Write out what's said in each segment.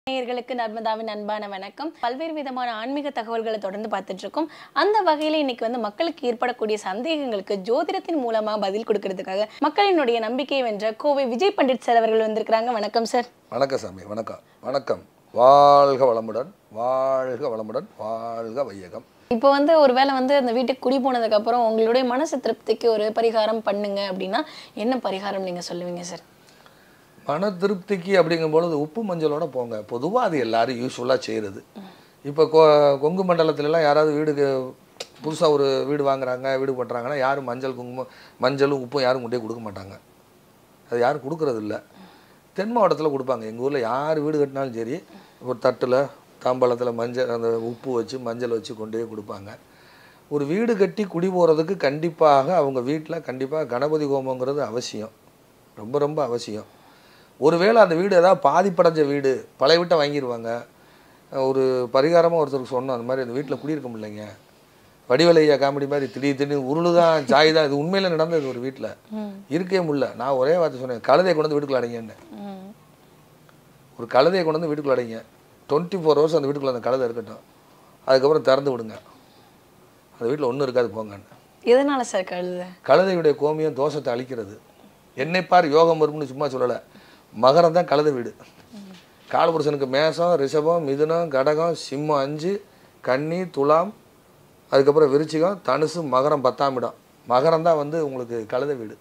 நேயர்களுக்கு நர்மதாவின் அன்பான வணக்கம் பல்வேறு விதமான ஆன்மீக தகவல்களை தொடர்ந்து பார்த்துட்டு இருக்கோம் அந்த வகையில இன்னைக்கு வந்து மக்களுக்கு ஏற்படக்கூடிய சந்தேகங்களுக்கு ஜோதிடத்தின் மூலமா பதில் கொடுக்கறதுக்காக மக்களினுடைய நம்பிக்கையை வென்ற கோவை விஜய் பண்டிட் சார் அவர்கள் வந்திருக்கிறாங்க வணக்கம் சார் வணக்கம் சாமி வணக்கம் வணக்கம் வாழ்க வளமுடன் வாழ்க வளமுடன் வாழ்க வையகம் இப்போ வந்து ஒருவேளை வந்து அந்த வீட்டுக்கு குடி போனதுக்கு அப்புறம் உங்களுடைய மனசு திருப்திக்கு ஒரு பரிகாரம் பண்ணுங்க அப்படின்னா என்ன பரிகாரம் நீங்க சொல்லுவீங்க சார் மன திருப்திக்கு அப்படிங்கும் பொழுது உப்பு மஞ்சளோட போங்க பொதுவாக அது எல்லாரும் யூஸ்ஃபுல்லாக செய்கிறது இப்போ கொ கொங்கு மண்டலத்துலலாம் யாராவது வீடுக்கு புதுசாக ஒரு வீடு வாங்குறாங்க வீடு பண்ணுறாங்கன்னா யாரும் மஞ்சள் குங்குமம் மஞ்சளும் உப்பும் யாரும் கொண்டே கொடுக்க மாட்டாங்க அது யாரும் கொடுக்கறது இல்ல தென் மாவட்டத்தில் கொடுப்பாங்க எங்கள் ஊரில் யார் வீடு கட்டினாலும் சரி ஒரு தட்டில் தாம்பாளத்தில் மஞ்சள் அந்த உப்பு வச்சு மஞ்சள் வச்சு கொண்டே கொடுப்பாங்க ஒரு வீடு கட்டி குடி போகிறதுக்கு கண்டிப்பாக அவங்க வீட்டில் கண்டிப்பாக கணபதி ஹோமங்கிறது அவசியம் ரொம்ப ரொம்ப அவசியம் ஒருவேளை அந்த வீடு ஏதாவது பாதிப்படைஞ்ச வீடு பழைய வீட்டை வாங்கிடுவாங்க ஒரு பரிகாரமாக ஒருத்தருக்கு சொன்னோம் அந்த மாதிரி அந்த வீட்டில் குடியிருக்க முடியலைங்க வடிவலையா காமெடி மாதிரி திடீர் திடீர்னு உருளுதான் சாய் தான் இது உண்மையில் நடந்தது ஒரு வீட்டில் இருக்கவே முடியல நான் ஒரே வார்த்தை சொன்னேன் கழுதையை கொண்டு வந்து வீட்டுக்குள்ள அடைங்கன்னு ம். ஒரு கழுதையை கொண்டு வந்து வீட்டுக்குள்ள அடைங்க டுவெண்ட்டி ஃபோர் ஹவர்ஸ் அந்த வீட்டுக்குள்ள அந்த கழுதை இருக்கட்டும் அதுக்கப்புறம் திறந்து விடுங்க அந்த வீட்டில் ஒன்றும் இருக்காது போங்கன்னு எதனால சார் கழுது கழுதையுடைய கோமியம் தோஷத்தை அழிக்கிறது என்னை பார் யோகம் வரும்னு சும்மா சொல்லலை மகரம் தான் கழுதை வீடு காலபுருஷனுக்கு மேஷம் ரிஷபம் மிதுனம் கடகம் சிம்மம் அஞ்சு கன்னி துலாம் அதுக்கப்புறம் விருச்சிகம் தனுசு மகரம் பத்தாம் இடம் மகரம் தான் வந்து உங்களுக்கு கழுதை வீடு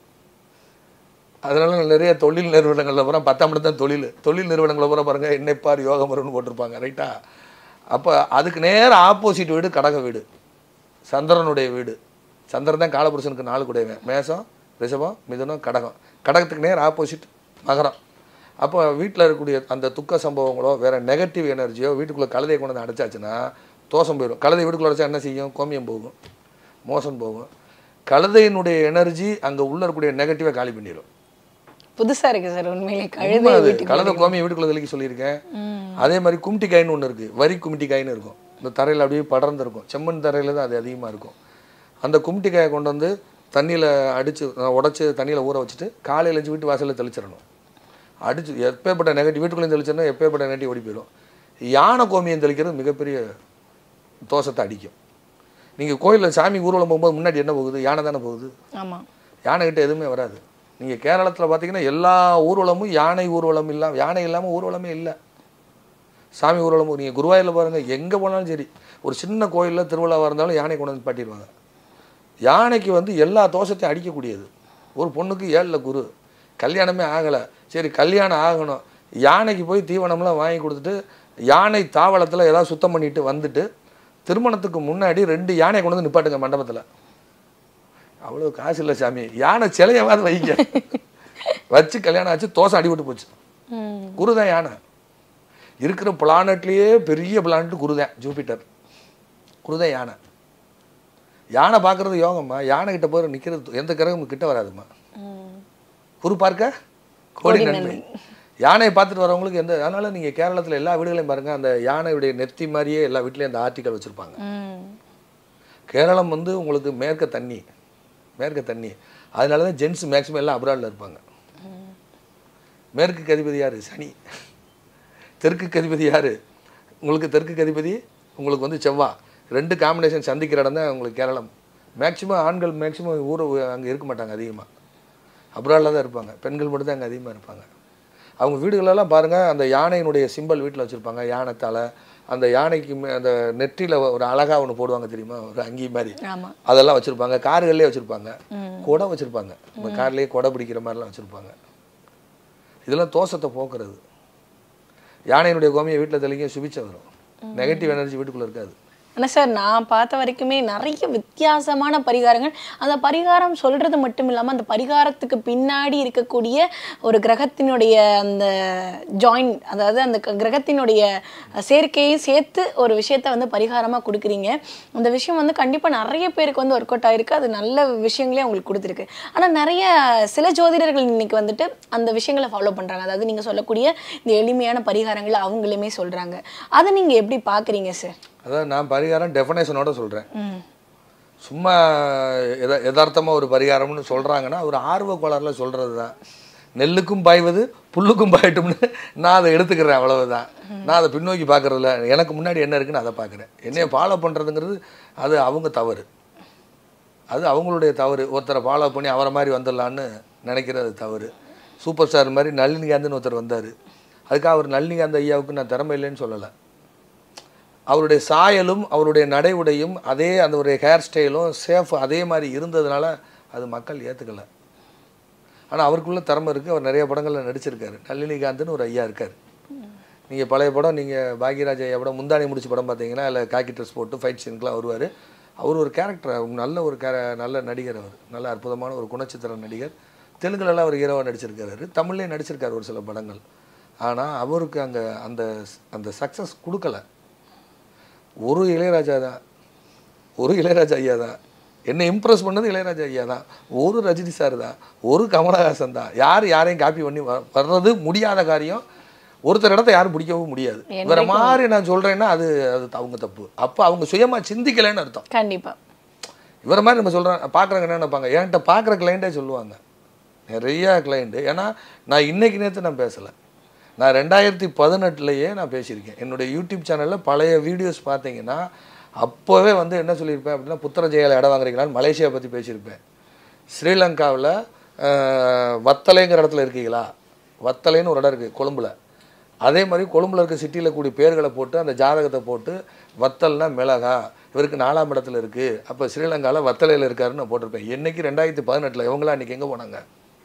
அதனால நிறைய தொழில் நிறுவனங்கள்ல பூரா பத்தாம் இடம் தான் தொழில் தொழில் நிறுவனங்களை பூரா பாருங்க என்னைப்பார் யோகம் வரும்னு போட்டிருப்பாங்க ரைட்டா அப்போ அதுக்கு நேர ஆப்போசிட் வீடு கடக வீடு சந்திரனுடைய வீடு சந்திரன் தான் காலபுருஷனுக்கு நாலு கூடையவன் மேஷம் ரிஷபம் மிதுனம் கடகம் கடகத்துக்கு நேர் ஆப்போசிட் மகரம் அப்போ வீட்டில் இருக்கக்கூடிய அந்த துக்க சம்பவங்களோ வேற நெகட்டிவ் எனர்ஜியோ வீட்டுக்குள்ளே கழுதையை கொண்டு வந்து அடைச்சாச்சுன்னா தோஷம் போயிடும் கழுதை வீட்டுக்குள்ளே அடைச்சா என்ன செய்யும் கோமியம் போகும் மோசம் போகும் கழுதையினுடைய எனர்ஜி அங்கே உள்ள இருக்கக்கூடிய நெகட்டிவை காலி பண்ணிடும் புதுசா இருக்கு சார் உண்மையிலே உண்மை கழுதை அது. வீட்டுக்கு கழுதை கோமியம் வீட்டுக்குள்ள தெளிக்க சொல்லியிருக்கேன் அதே மாதிரி கும்டி காயின்னு ஒன்று இருக்குது வரி கும்டி காயின்னு இருக்கும் இந்த தரையில் அப்படியே படர்ந்து இருக்கும் செம்மண் தரையில் தான் அது அதிகமாக இருக்கும் அந்த கும்டி காயை கொண்டு வந்து தண்ணியில் அடித்து உடச்சி தண்ணியில் ஊற வச்சுட்டு காலையில் எழுந்து வீட்டு வாசலில் தெளிச்சிடணும் அடிச்சு எப்பேற்பட்ட நெகட்டிவ் வீட்டுக்குள்ளேயும் தெளிச்சிடணும் எப்பேற்பட்ட நெகட்டிவ் ஓடி போயிடும் யானை கோமியம் தெளிக்கிறது மிகப்பெரிய தோஷத்தை அடிக்கும் நீங்கள் கோயிலில் சாமி ஊர்வலம் போகும்போது முன்னாடி என்ன போகுது யானை தானே போகுது ஆமா யானைகிட்ட எதுவுமே வராது நீங்கள் கேரளத்தில் பார்த்தீங்கன்னா எல்லா ஊர்வலமும் யானை ஊர்வலம் இல்லாமல் யானை இல்லாமல் ஊர்வலமே இல்லை சாமி ஊர்வலமும் நீங்கள் குருவாயூரில் பாருங்கள் எங்கே போனாலும் சரி ஒரு சின்ன கோயிலில் திருவிழாவாக இருந்தாலும் யானை கொண்டு வந்து பாட்டிடுவாங்க யானைக்கு வந்து எல்லா தோஷத்தையும் அடிக்கக்கூடியது ஒரு பொண்ணுக்கு ஏழில் குரு கல்யாணமே ஆகலை சரி கல்யாணம் ஆகணும் யானைக்கு போய் தீவனம்லாம் வாங்கி கொடுத்துட்டு யானை தாவளத்தில் ஏதாவது சுத்தம் பண்ணிட்டு வந்துட்டு திருமணத்துக்கு முன்னாடி ரெண்டு யானை கொண்டு வந்து நிப்பாட்டுங்க மண்டபத்தில் அவ்வளோ காசு இல்லை சாமி யானை சிலையவாது வைங்க வச்சு கல்யாணம் ஆச்சு தோசை அடிபட்டு போச்சு ம். குரு தான் யானை இருக்கிற பிளானட்லேயே பெரிய பிளானட் குரு தான் ஜூபிட்டர் குரு தான் யானை யானை பார்க்குறது யோகம்மா யானை கிட்ட போய் நிற்கிறது எந்த கிரகமும் கிட்ட வராதும்மா ம். குரு பார்க்க கோடி நன்மை யானையை பார்த்துட்டு வரவங்களுக்கு எந்த அதனால நீங்கள் கேரளத்தில் எல்லா வீடுகளையும் பாருங்க அந்த யானையுடைய நெத்தி மாதிரியே எல்லா வீட்லேயும் அந்த ஆர்டிக்கல் வச்சுருப்பாங்க ம். கேரளம் வந்து உங்களுக்கு மேற்க தண்ணி மேற்க தண்ணி அதனால தான் ஜென்ஸ் மேக்ஸிமம் எல்லாம் அப்ராடில் இருப்பாங்க மேற்குக்கு அதிபதி யார் சனி தெற்குக்கு அதிபதி யார் உங்களுக்கு தெற்குக்கு அதிபதி உங்களுக்கு வந்து செவ்வாய் ரெண்டு காம்பினேஷன் சந்திக்கிற இடம் தான் உங்களுக்கு கேரளம் மேக்ஸிமம் ஆண்கள் மேக்ஸிமம் ஊர் அங்கே இருக்க மாட்டாங்க அதிகமாக அப்ராடில் தான் இருப்பாங்க பெண்கள் மட்டும் தான் அங்கே அதிகமாக இருப்பாங்க அவங்க வீடுகளெல்லாம் பாருங்கள் அந்த யானையினுடைய சிம்பல் வீட்டில் வச்சுருப்பாங்க யானை தலை அந்த யானைக்கு மே- அந்த நெற்றியில் ஒரு அழகா ஒன்று போடுவாங்க தெரியுமா ஒரு அங்கி மாதிரி ஆமா அதெல்லாம் வச்சுருப்பாங்க கார்கள்லேயே வச்சுருப்பாங்க குடை வச்சுருப்பாங்க நம்ம கார்லேயே குடை பிடிக்கிற மாதிரிலாம் வச்சுருப்பாங்க இதெல்லாம் தோஷத்தை போக்குறது யானையினுடைய கோமியை வீட்டில் தெளிங்க சுபிச்ச வரும் நெகட்டிவ் எனர்ஜி வீட்டுக்குள்ளே இருக்காது ஆனா சார் நான் பார்த்த வரைக்குமே நிறைய வித்தியாசமான பரிகாரங்கள் அந்த பரிகாரம் சொல்றது மட்டும் இல்லாம அந்த பரிகாரத்துக்கு பின்னாடி இருக்கக்கூடிய ஒரு கிரகத்தினுடைய அந்த ஜாயின் அதாவது அந்த க- கிரகத்தினுடைய சேர்க்கையும் சேர்த்து ஒரு விஷயத்த வந்து பரிகாரமா கொடுக்குறீங்க அந்த விஷயம் வந்து கண்டிப்பா நிறைய பேருக்கு வந்து ஒர்க் அவுட் ஆயிருக்கு அது நல்ல விஷயங்களே உங்களுக்கு கொடுத்துருக்கு ஆனா நிறைய சில ஜோதிடர்கள் இன்னைக்கு வந்துட்டு அந்த விஷயங்களை ஃபாலோ பண்றாங்க அதாவது நீங்க சொல்லக்கூடிய இந்த எளிமையான பரிகாரங்களை அவங்களுமே சொல்றாங்க அதை நீங்க எப்படி பாக்குறீங்க சார் அதாவது நான் பரிகாரம் டெஃபனேஷனோட சொல்கிறேன் ம் சும்மா எத யதார்த்தமாக ஒரு பரிகாரம்னு சொல்கிறாங்கன்னா ஒரு ஆர்வ கோளாறுல சொல்கிறது தான் நெல்லுக்கும் பாய்வது புல்லுக்கும் பாயட்டும்னு நான் அதை எடுத்துக்கிறேன் அவ்வளவுதான் நான் அதை பின்னோக்கி பார்க்கறதில்ல எனக்கு முன்னாடி என்ன இருக்குன்னு அதை பார்க்குறேன் என்னைய ஃபாலோ பண்ணுறதுங்கிறது அது அவங்க தவறு அது அவங்களுடைய தவறு ஒருத்தரை ஃபாலோ பண்ணி அவரை மாதிரி வந்துடலான்னு நினைக்கிறது தவறு சூப்பர் ஸ்டார் மாதிரி நளினிகாந்த்னு ஒருத்தர் வந்தார் அதுக்காக அவர் நளினிகாந்த் ஐயாவுக்கு நான் திறமை இல்லைன்னு சொல்லலை அவருடைய சாயலும் அவருடைய நடை உடையும் அதே அந்த ஒரு ஹேர் ஸ்டைலும் சேஃப் அதே மாதிரி இருந்ததுனால அது மக்கள் ஏற்றுக்கல ஆனால் அவருக்குள்ள திறமை இருக்குது அவர் நிறைய படங்களில் நடிச்சிருக்காரு நளினிகாந்த்னு ஒரு ஐயா இருக்கார் நீங்கள் பழைய படம் நீங்கள் பாக்யராஜ் ஐயா படம் முந்தானி முடிச்ச படம் பார்த்தீங்கன்னா இல்லை காக்கி ட்ரெஸ் போட்டு ஃபைட் சீனுக்குலாம் வருவார் அவர் ஒரு கேரக்டர் நல்ல ஒரு கேர நல்ல நடிகர் அவர் நல்ல அற்புதமான ஒரு குணச்சித்திர நடிகர் தெலுங்குலலாம் அவர் ஹீரோவாக நடிச்சிருக்காரு தமிழ்லேயும் நடிச்சிருக்காரு ஒரு சில படங்கள் ஆனால் அவருக்கு அங்கே அந்த அந்த சக்ஸஸ் கொடுக்கல ஒரு இளையராஜா தான் ஒரு இளையராஜா ஐயா தான் என்னை இம்ப்ரெஸ் பண்ணது இளையராஜா ஐயா தான் ஒரு ரஜினி சார் தான் ஒரு கமலஹாசன் தான் யார் யாரையும் காப்பி பண்ணி வ- வர்றது முடியாத காரியம் ஒருத்தர் இடத்த யாரும் பிடிக்கவும் முடியாது வேற மாதிரி நான் சொல்றேன்னா அது அது அவங்க தப்பு அப்போ அவங்க சுயமா சிந்திக்கலைன்னு அர்த்தம் கண்டிப்பா இவரை மாதிரி நம்ம சொல்கிறோம் பார்க்குறவங்க என்ன நினைப்பாங்க என்கிட்ட பார்க்குற கிளைண்ட்டே சொல்லுவாங்க நிறைய கிளைண்ட்டு ஏன்னா நான் இன்னைக்கு நேற்று நான் பேசலை நான் ரெண்டாயிரத்தி பதினெட்டுலையே நான் பேசியிருக்கேன் என்னுடைய யூடியூப் சேனலில் பழைய வீடியோஸ் பார்த்தீங்கன்னா அப்போவே வந்து என்ன சொல்லியிருப்பேன் அப்படின்னா புத்திர ஜெயால இடம் வாங்குறீங்களான்னு மலேசியா பற்றி பேசியிருப்பேன் ஸ்ரீலங்காவில் வத்தலைங்கிற இடத்துல இருக்கீங்களா வத்தலைன்னு ஒரு இடம் இருக்குது கொழும்புல அதே மாதிரி கொழும்புல இருக்க சிட்டியில் கூடிய பேர்களை போட்டு அந்த ஜாதகத்தை போட்டு வத்தல்னா மிளகா இவருக்கு நாலாம் இடத்துல இருக்குது அப்போ ஸ்ரீலங்காவில் வத்தலையில் இருக்காருன்னு நான் போட்டிருப்பேன் என்னைக்கு ரெண்டாயிரத்தி பதினெட்டில் இவங்களாம் அன்றைக்கி எங்கே போனாங்க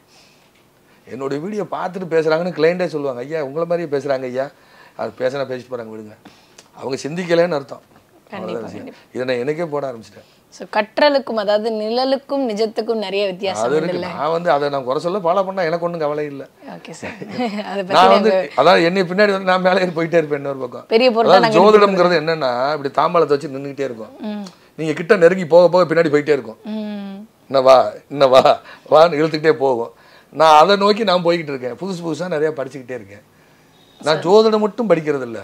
என்னுடைய வீடியோ பார்த்துட்டு பேசுகிறாங்கன்னு கிளைண்டே சொல்லுவாங்க ஐயா உங்களை மாதிரியே பேசுகிறாங்க ஐயா அது பேசினா பேசிட்டு போகிறாங்க விடுங்க அவங்க சிந்திக்கலைன்னு அர்த்தம் அவ்வளவுதான் விஷயம். இதை நான் எனக்கே போட ஆரம்பிச்சிட்டேன் ஸோ கற்றலுக்கும் அதாவது நிழலுக்கும் நிஜத்துக்கும் நிறைய வித்தியாசம் அது இருக்கு நான் வந்து அதை நான் குறை சொல்ல ஃபாலோ பண்ணால் எனக்கு ஒன்றும் கவலை இல்லை ஓகே சார் அதை நான் பத்தி வந்து அதாவது என்னை பின்னாடி வந்து நான் மேலே ஏறி போயிட்டே இருப்பேன் இன்னொரு பக்கம் பெரிய பொருள் அதாவது ஜோதிடம்ங்கிறது என்னன்னா இப்படி தாம்பாளத்தை வச்சு நின்றுக்கிட்டே இருக்கும் நீங்க கிட்ட நெருங்கி போக போக பின்னாடி போயிட்டே இருக்கும் ம் இன்ன வா இன்ன வா வான்னு இழுத்துக்கிட்டே போகும் நான் அதை நோக்கி நான் போய்கிட்டு இருக்கேன் புதுசு புதுசா நிறைய படிச்சுக்கிட்டே இருக்கேன் நான் ஜோதிடம் மட்டும் படிக்கிறது இல்ல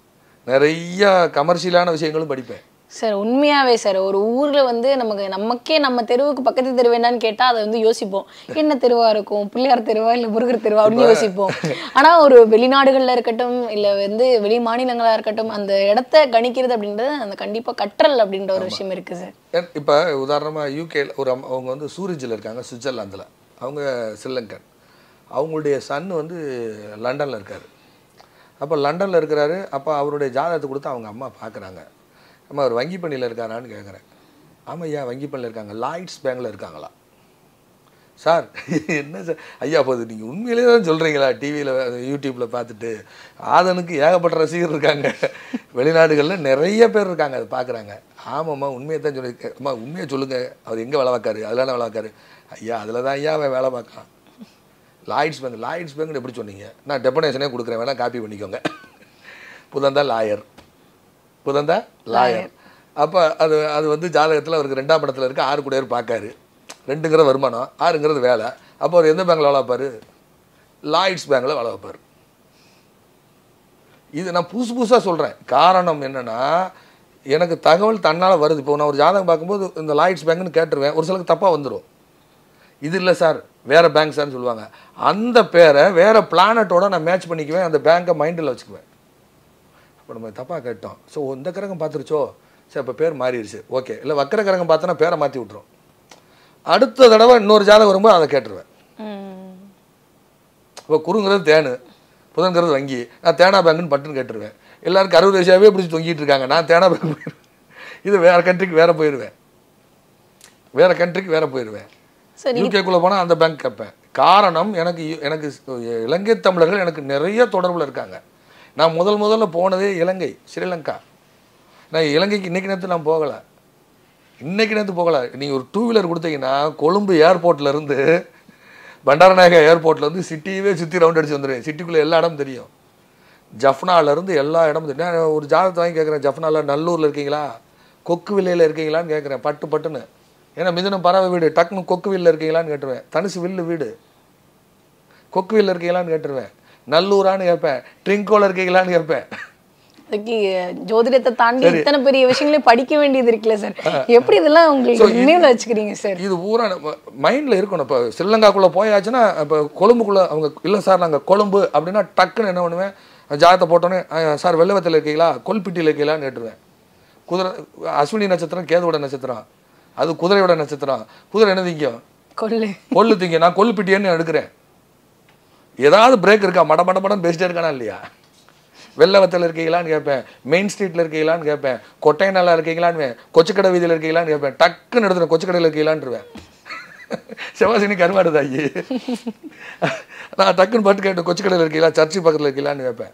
நிறைய கமர்ஷியலான விஷயங்களும் படிப்பேன் சார் உண்மையாவே சார் ஒரு ஊர்ல வந்து நமக்கு நமக்கே நம்ம தெருவுக்கு பக்கத்து தெரு வேண்டான்னு கேட்டா அதை வந்து யோசிப்போம் என்ன தெருவா இருக்கும் பிள்ளையார் தெருவா இல்ல முருகர் தெருவா அப்படின்னு யோசிப்போம் ஆனா ஒரு வெளிநாடுகள்ல இருக்கட்டும் இல்ல வந்து வெளி மாநிலங்களா இருக்கட்டும் அந்த இடத்த கணிக்கிறது அப்படின்றது அந்த கண்டிப்பா கற்றல் அப்படின்ற ஒரு விஷயம் இருக்கு சார் ஏன் இப்போ உதாரணமாக யூகேல ஒரு அம்மா- அவங்க வந்து சூரிஜில் இருக்காங்க சுவிட்சர்லாந்தில் அவங்க ஸ்ரீலங்கன் அவங்களுடைய சன் வந்து லண்டனில் இருக்கார் அப்போ லண்டனில் இருக்கிறாரு அப்போ அவருடைய ஜாதகத்தை கொடுத்து அவங்க அம்மா பார்க்குறாங்க அம்மா அவர் வங்கி பணியில் இருக்காரான்னு கேட்குறேன் ஆமாம் ஐயா வங்கி பணியில் இருக்காங்க லாய்ட்ஸ் பேங்கில் இருக்காங்களா சார் என்ன சார் ஐயா போது நீங்கள் உண்மையிலே தான் சொல்கிறீங்களா டிவியில் யூடியூப்பில் பார்த்துட்டு ஆதனுக்கு ஏகப்பட்ட ரசிகர் இருக்காங்க வெளிநாடுகளில் நிறைய பேர் இருக்காங்க அதை பார்க்குறாங்க ஆமாம்மா உண்மையை தான் சொல்லி அம்மா உண்மையை சொல்லுங்கள் அவர் எங்கே வேலை பார்க்காரு அதில் வேலை பார்க்காரு ஐயா அதில் தான் ஐயா அவன் வேலை பார்க்கான் லாய்ட்ஸ் பேங்க் லாய்ட்ஸ் பேங்க் எப்படி சொன்னீங்க நான் டெபனேஷனே கொடுக்குறேன் வேணால் காப்பி பண்ணிக்கோங்க புதந்தா லாயர் புதந்தா லாயர் அப்போ அது அது வந்து ஜாதகத்தில் அவருக்கு ரெண்டாம் இடத்துல இருக்கு ஆறு கூட பார்க்காரு ரெண்டுங்கிற வருமானம் ஆறுங்கிறது வேலை அப்போ அவர் எந்த பேங்க்கில் வேலை வைப்பார் லாய்ட்ஸ் பேங்க்கில் வேலை வைப்பார் இது நான் புதுசு புதுசாக சொல்கிறேன் காரணம் என்னன்னா எனக்கு தகவல் தன்னால் வருது இப்போ நான் ஒரு ஜாதகம் பார்க்கும்போது இந்த லாய்ட்ஸ் பேங்க்னு கேட்டுருவேன் ஒரு சிலருக்கு தப்பாக வந்துடும் இது இல்லை சார் வேற பேங்க் சார்னு சொல்லுவாங்க அந்த பேரை வேற பிளானட்டோட நான் மேட்ச் பண்ணிக்குவேன் அந்த பேங்க்கை மைண்டில் வச்சுக்குவேன் இப்போ நம்ம தப்பாக கேட்டோம் ஸோ இந்த கிரகம் பார்த்துருச்சோ சரி இப்போ பேர் மாறிடுச்சு ஓகே இல்லை வக்கர கிரகம் பார்த்தோன்னா பேரை மாற்றி விட்ரும் அடுத்த தடவை இன்னொரு ஜாதகம் வரும்போது அதை கேட்டுருவேன் ம். இப்போ குறுங்கிறது தேனு புதன்கிறது வங்கி நான் தேனா பேங்க்னு பட்டுன்னு கேட்டுருவேன் எல்லாரும் கரூர் ஏசியாவே பிடிச்சி தொங்கிட்டு இருக்காங்க நான் தேனா பேங்க் போயிடுவேன் இது வேற கண்ட்ரிக்கு வேற போயிடுவேன் வேற கண்ட்ரிக்கு வேற போயிடுவேன் சரி யூகேக்குள்ளே போனால் அந்த பேங்க் கேட்பேன் காரணம் எனக்கு இ- எனக்கு ஸ்- இலங்கை தமிழர்கள் எனக்கு நிறைய தொடர்பில் இருக்காங்க நான் முதல் முதல்ல போனதே இலங்கை ஸ்ரீலங்கா நான் இலங்கைக்கு இன்னைக்கு நேரத்து நான் போகலை இன்னைக்கு நேரத்து போகலை நீங்கள் ஒரு டூ வீலர் கொடுத்தீங்கன்னா கொழும்பு ஏர்போர்ட்ல இருந்து பண்டாரநாயகா ஏர்போர்ட்ல இருந்து சிட்டியவே சுற்றி ரவுண்ட் அடிச்சு வந்துடுவேன் சிட்டிக்குள்ளே எல்லா இடமும் தெரியும் ஜஃப்னால இருந்து எல்லா இடமும் தெரியும் நான் ஒரு ஜாதகத்தை வாங்கி கேட்குறேன் ஜஃப்னால நல்லூரில் இருக்கீங்களா கொக்கு வில்லையில் இருக்கீங்களான்னு கேட்குறேன் பட்டு பட்டுன்னு ஏன்னா மிதுனம் பறவை வீடு டக்குன்னு கொக்கு வில்ல இருக்கீங்களான்னு கேட்டுருவேன் தனுசு வில்லு வீடு கொக்கு வில்ல இருக்கீங்களான்னு கேட்டுருவேன் நல்லூரான்னு கேட்பேன் ட்ரிங்கோல இருக்கீங்களான்னு கேட்பேன் அதுக்கு ஜோதிடத்தை தாண்டி இத்தனை பெரிய விஷயங்களையும் படிக்க வேண்டியது இருக்குல்ல சார் எப்படி இதெல்லாம் உங்களுக்கு நினைவுல வச்சுக்கிறீங்க சார் இது பூரா மைண்டில் இருக்கணும் இப்போ ஸ்ரீலங்காக்குள்ளே போயாச்சுன்னா இப்போ கொழும்புக்குள்ளே அவங்க இல்லை சார் நாங்கள் கொழும்பு அப்படின்னா டக்குன்னு என்ன பண்ணுவேன் ஜாதகத்தை போட்டோன்னே "ஆ, சார் வெள்ளவத்தில் இருக்கீங்களா கொல்பிட்டியில் இருக்கீங்களான்னு கேட்டுருவேன் குதிரை அஸ்வினி நட்சத்திரம் கேதுவோட நட்சத்திரம் அது குதிரையோட நட்சத்திரம் குதிரை என்ன திங்கும் கொள்ளு கொல்லு திங்க நான் கொல்லுப்பிட்டியன்னு எடுக்கிறேன் ஏதாவது பிரேக் இருக்கா மட மட மடன்னு பேசிட்டே இருக்கானா இல்லையா வெள்ளவத்தில் இருக்கீங்களான்னு கேட்பேன் மெயின் ஸ்ட்ரீட்டில் இருக்கீங்களான்னு கேட்பேன் கொட்டை நல்லா இருக்கீங்களான்னு கொச்சக்கடை வீதியில் இருக்கீங்களான்னு கேட்பேன் டக்குன்னு எடுத்துறேன் கொச்சக்கடையில் இருக்கீங்களான்ருவேன் செவ்வாசினி கருவாடு தாயி நான் டக்குன்னு பட்டு கேட்டேன் கொச்சக்கடையில் இருக்கீங்களா சர்ச்சு பக்கத்தில் இருக்கீங்களான்னு கேட்பேன்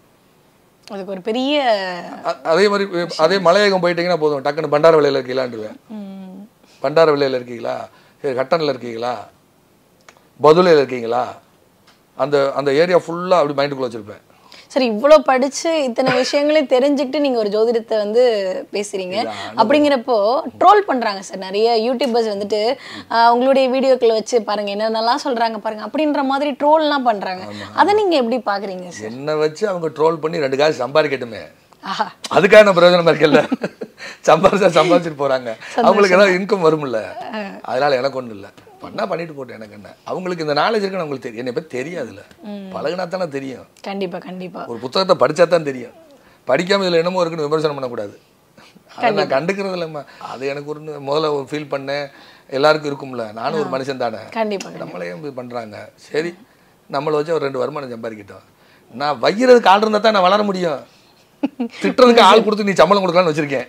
அதுக்கு ஒரு பெரிய அ- அதே மாதிரி அதே மலையகம் போயிட்டீங்கன்னா போதும் டக்குன்னு பண்டார விலையில் இருக்கீங்களான்ருவேன் ம், பண்டார விலையில் இருக்கீங்களா ஏ, கட்டணில் இருக்கீங்களா பதுளையில் இருக்கீங்களா அந்த அந்த ஏரியா ஃபுல்லாக அப்படி மைண்டுக்குள்ளே வச்சுருப்பேன் சரி இவ்வளோ படிச்சு இத்தனை விஷயங்களையும் தெரிஞ்சுக்கிட்டு நீங்க ஒரு ஜோதிடத்தை வந்து பேசுறீங்க அப்படிங்கிறப்போ ட்ரோல் பண்றாங்க சார் நிறைய யூடியூபர்ஸ் வந்துட்டு ஆஹ், உங்களுடைய வீடியோக்களை வச்சு பாருங்க என்னென்னலாம் சொல்றாங்க பாருங்க அப்படின்ற மாதிரி ட்ரோல்லாம் பண்றாங்க அதை நீங்க எப்படி பாக்குறீங்க சார் என்னை வச்சு அவங்க ட்ரோல் பண்ணி ரெண்டு காசு சம்பாதிக்கட்டுமே ஆஹா அதுக்காக நான் பிரயோஜனமா இருக்கல சம்பாதிச்சா சம்பாதிச்சுட்டு போறாங்க அவங்களுக்கு ஏதாவது இன்கம் வரும்ல அதனால எனக்கு ஒண்ணும் இல்ல பண்ணா பண்ணிட்டு போட்டேன் எனக்கு என்ன அவங்களுக்கு இந்த நாலேஜ் இருக்குன்னு அவங்களுக்கு தெரியும் என்னை பத்தி தெரியாதுல்ல பழகுனா தானே தெரியும் கண்டிப்பா கண்டிப்பா ஒரு புத்தகத்தை படிச்சா தான் தெரியும் படிக்காம இதுல என்னமோ இருக்குன்னு விமர்சனம் பண்ணக்கூடாது அதை நான் கண்டுக்கிறது இல்லைம்மா அது எனக்கு ஒரு முதல்ல ஃபீல் பண்ணேன் எல்லாருக்கும் இருக்கும்ல நானும் ஒரு மனுஷன் தானே கண்டிப்பா நம்மளையும் இப்படி பண்றாங்க சரி நம்மளை வச்சு ஒரு ரெண்டு வருமானம் சம்பாதிக்கிட்டோம் நான் வைக்கிறதுக்கு ஆள் இருந்தால் தான் நான் வளர முடியும் திட்டுறதுக்கு ஆள் கொடுத்து நீ சம்பளம் கொடுக்கலாம்னு வச்சிருக்கேன்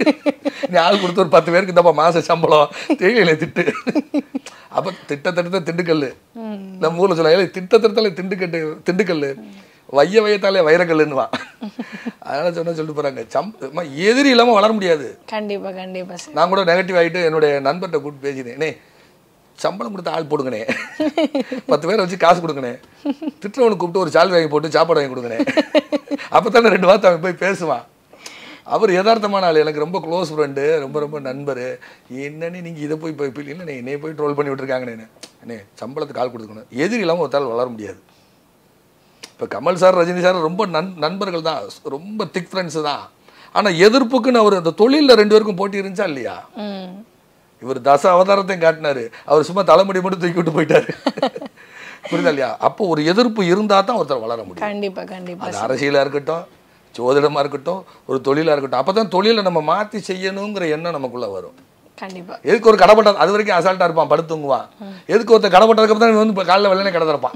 நீ ஆள் கொடுத்து ஒரு பத்து பேருக்கு இந்தப்பா மாச சம்பளம் தெரியல திட்டு அப்ப திட்ட திட்டத்தை திண்டுக்கல் நம்ம ஊர்ல சொல்ல திட்ட திட்டத்தாலே திண்டுக்கட்டு திண்டுக்கல் வைய வையத்தாலே வைரக்கல்லுன்னுவான் அதனால சொன்ன சொல்லிட்டு போறாங்க சம் அம்மா, எதிரி இல்லாம வளர முடியாது கண்டிப்பா கண்டிப்பா சார் நான் கூட நெகட்டிவ் ஆகிட்டு என்னுடைய நண்பர்கிட்ட கூப்பிட்டு பேசினேன் "அண்ணே, சம்பளம் கொடுத்து ஆள் போடுங்கண்ணே பத்து பேரை வச்சு காசு கொடுங்கண்ணே திட்டவனுக்கு கூப்பிட்டு ஒரு சால் வாங்கி போட்டு சாப்பாடு வாங்கி கொடுங்கண்ணே அப்போ தானே ரெண்டு வார்த்தை அவன் போய் பேசுவான் அவர் யதார்த்தமான ஆள் எனக்கு ரொம்ப க்ளோஸ் ஃப்ரெண்டு ரொம்ப ரொம்ப நண்பர் என்னன்னு நீங்கள் இதை போய் போய் இல்லைண்ணே என்னைய போய் ட்ரோல் பண்ணி விட்டுருக்காங்கண்ணே அண்ணே சம்பளத்துக்கு ஆள் கொடுக்கணும் எதிரி இல்லாமல் ஒருத்தால் வளர முடியாது இப்போ கமல் சார் ரஜினி சார் ரொம்ப நண் நண்பர்கள் தான் ரொம்ப திக் ஃப்ரெண்ட்ஸு தான் ஆனால் எதிர்ப்புக்குன்னு அவர் அந்த தொழிலில் ரெண்டு பேருக்கும் போட்டி இருந்துச்சா இல்லையா ம் இவர் தச அவதாரத்தையும் காட்டினாரு அவர் சும்மா தலைமுடி மட்டும் தூக்கி விட்டு போயிட்டாரு புரியுதா இல்லையா அப்போ ஒரு எதிர்ப்பு இருந்தால் தான் ஒருத்தர் வளர முடியும் கண்டிப்பா கண்டிப்பா அது அரசியலாக இருக்கட்டும் ஜோதிடமாக இருக்கட்டும் ஒரு தொழிலாக இருக்கட்டும் அப்போ தான் தொழிலை நம்ம மாற்றி செய்யணுங்கிற எண்ணம் நமக்குள்ளே வரும் கண்டிப்பா எதுக்கு ஒரு கடை போட்டா அது வரைக்கும் அசால்ட்டாக இருப்பான் படுத்துங்குவான் எதுக்கு ஒருத்தர் கடை போட்டதுக்கு தான் இவன் வந்து இப்போ காலைல வெள்ளனே கடை திறப்பான்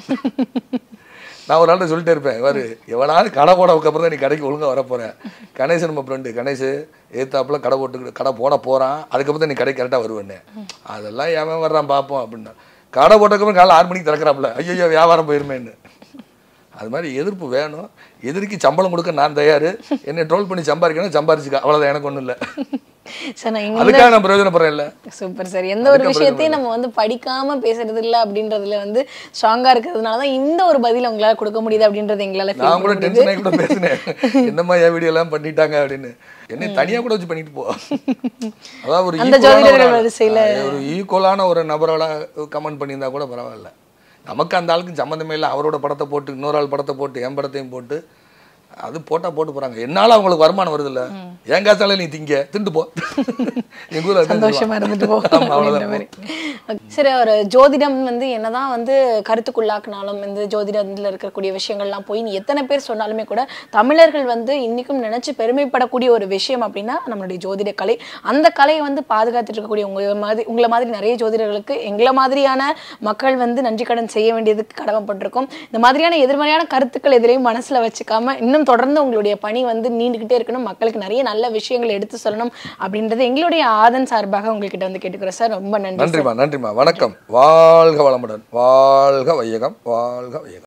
நான் ஒரு நாள் சொல்லிட்டே இருப்பேன் இவர் எவனாவது கடை போடவுக்கு அப்புறம் தான் நீ கடைக்கு ஒழுங்கா வர போகிறேன் கணேசன் நம்ம ஃப்ரெண்டு கணேஷ் ஏத்தாப்புல கடை போட்டு கடை போட போகிறான் அதுக்கப்புறம் தான் நீ கடைக்கு கரெக்டாக வருவேன்னு அதெல்லாம் ஏன் வர்றான் பார்ப்போம் அப்படின்னா கடை போட்டதுக்கப்புறம் காலைல ஆறு மணிக்கு திறக்கிறாப்புல ஐயோ வியாபாரம் போயிருமேன்னு அது மாதிரி எதிர்ப்பு வேணும் எதிர்க்கு சம்பளம் கொடுக்க நான் தயார் என்னை ட்ரோல் பண்ணி சம்பாதிக்கணும் சம்பாரிச்சுக்க அவ்வளோதான் எனக்கு ஒன்றும் இல்லை சார் நான் இங்க அதுக்காக நான் பிரயோஜனப்படுறேன் இல்லை சூப்பர் சார் எந்த ஒரு விஷயத்தையும் நம்ம வந்து படிக்காம பேசுறது இல்ல அப்படின்றதுல வந்து ஸ்ட்ராங்கா இருக்கிறதுனால தான் இந்த ஒரு பதில் உங்களால கொடுக்க முடியுது அப்படின்றது எங்களால feel நான் கூட பண்ண முடியுது. டென்ஷன் ஆகி கூட பேசினேன் என்னம்மா என் வீடியோ எல்லாம் பண்ணிட்டாங்க அப்படின்னு என்னை தனியா கூட வச்சு பண்ணிட்டு போ அதாவது ஒரு அந்த equal ஆன ஜோதிடர்கள் ஒரு ஆள். வரிசையில- ஆ, ஒரு ஈக்குவலான ஒரு நபரோட கமெண்ட் பண்ணியிருந்தா கூட பரவாயில்ல நமக்கு அந்த ஆளுக்கு சம்மந்தமே இல்லை அவரோட படத்தை போட்டு இன்னொரு ஆள் படத்தை போட்டு என் படத்தையும் போட்டு அது போட்டா போட்டு போறாங்க என்னால அவங்களுக்கு வருமானம் வருது இல்ல என் காசால நீ திங்க திண்டு போ எங்க ஊர்ல அதான் சந்தோஷமா இருந்துட்டு போ ஆமா, அப்படின்ற அவ்வளவுதான். மாதிரி சரி ஒரு ஜோதிடம் வந்து என்னதான் வந்து கருத்துக்குள்ளாக்குனாலும் இந்த ஜோதிடத்துல இருக்கக்கூடிய விஷயங்கள்லாம் போய் நீ எத்தனை பேர் சொன்னாலுமே கூட தமிழர்கள் வந்து இன்னைக்கும் நினைச்சு பெருமைப்படக்கூடிய ஒரு விஷயம் அப்படின்னா நம்மளுடைய ஜோதிட கலை அந்த கலையை வந்து பாதுகாத்துட்டு இருக்கக்கூடிய உங்க மாதிரி உங்களை மாதிரி நிறைய ஜோதிடர்களுக்கு எங்களை மாதிரியான மக்கள் வந்து நன்றி கடன் செய்ய வேண்டியதுக்கு கடமைப்பட்டிருக்கோம் இந்த மாதிரியான எதிர்மறையான கருத்துக்கள் எதிரையும் மனசுல வச்சுக்காம இன்னும் தொடர்ந்து உங்களுடைய பணி வந்து நீண்டுகிட்டே இருக்கணும் மக்களுக்கு நிறைய நல்ல விஷயங்களை எடுத்து சொல்லணும் அப்படின்றது எங்களுடைய ஆதன் சார்பாக உங்ககிட்ட வந்து கேட்டுக்கிறோம் சார் ரொம்ப நன்றி நன்றிம்மா நன்றிம்மா வணக்கம் வாழ்க வளமுடன் வாழ்க வையகம் வாழ்க வையகம்